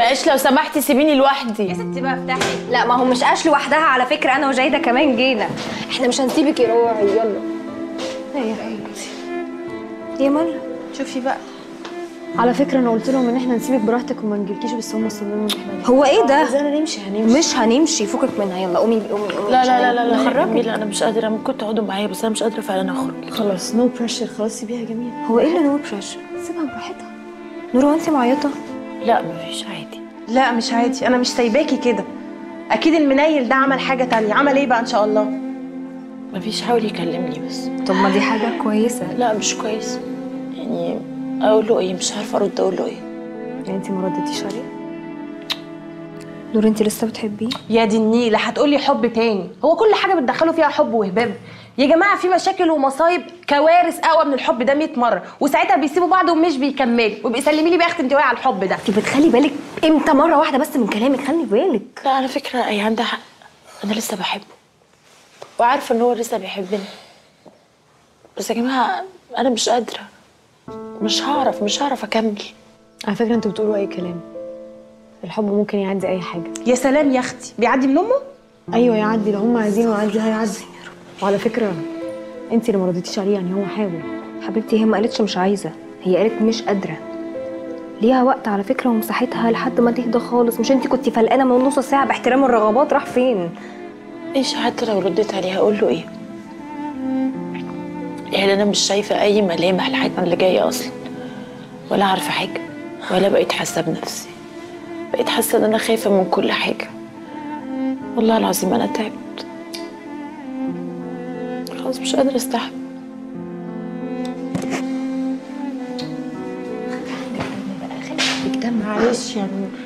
يا ايش لو سمحتي سيبيني لوحدي يا ستي بقى افتحي لا ما هو مش اش لوحدها على فكره انا وجايده كمان جينا احنا مش هنسيبك يا روعي يلا ايه يا حبيبتي يا مالها شوفي بقى على فكره انا قلت لهم ان احنا نسيبك براحتك وما نجيلكيش بس هم صمموا ان احنا هو ايه ده عايزانا نمشي هنمشي مش هنمشي فكك منها يلا قومي قومي قومي لا عشان لا لا لا لا نخرجك. جميلة انا مش قادرة ممكن تقعدوا معايا بس انا مش قادرة فعلا اخرج خلاص نو بريشر خلاص سيبيها جميل هو ايه اللي نور بريشر سيبها براحتها نور وانت معيطه لا مفيش عادي لا مش عادي انا مش سايباكي كده اكيد المنيل ده عمل حاجه تانية عمل ايه بقى ان شاء الله مفيش حاول يكلمني بس طب ما دي حاجه كويسه لا مش كويس يعني اقول له ايه مش عارفة ارد اقول له ايه يعني انت ما ردتيش عليه نور انت لسه بتحبيه يا دي النيله هتقولي حب تاني هو كل حاجه بتدخلوا فيها حب وهباب يا جماعه في مشاكل ومصايب كوارث اقوى من الحب ده 100 مره وساعتها بيسيبوا بعض ومش بيكملوا ويبقى سلمي لي بقى اختي انت واقعه على الحب ده انت بتخلي بالك امتى مره واحده بس من كلامك خلي بالك لا على فكرة هي عندها حق انا لسه بحبه وعارفة ان هو لسه بيحبني بس يا جماعة انا مش قادرة مش هعرف مش هعرف اكمل على فكره انتوا بتقولوا اي كلام الحب ممكن يعدي اي حاجه يا سلام يا اختي بيعدي من امه ايوه يعدي لو هم عايزينه يعدي هيعدي وعلى فكره انت اللي ما رديتيش عليه يعني هو حاول حبيبتي هي ما قالتش مش عايزه هي قالت مش قادره ليها وقت على فكره ومساحتها لحد ما تهدى خالص مش انت كنتي فلقانه من نص ساعه باحترام الرغبات راح فين ايش حتى لو رديت عليه هقول له ايه يعني انا مش شايفه اي ملامح لحاجه اللي جايه اصلا ولا عارفه حاجه ولا بقيت حاسه بنفسي بقيت حاسه ان انا خايفه من كل حاجه والله العظيم انا تعبت خلاص مش قادره استحمل معلش يا نور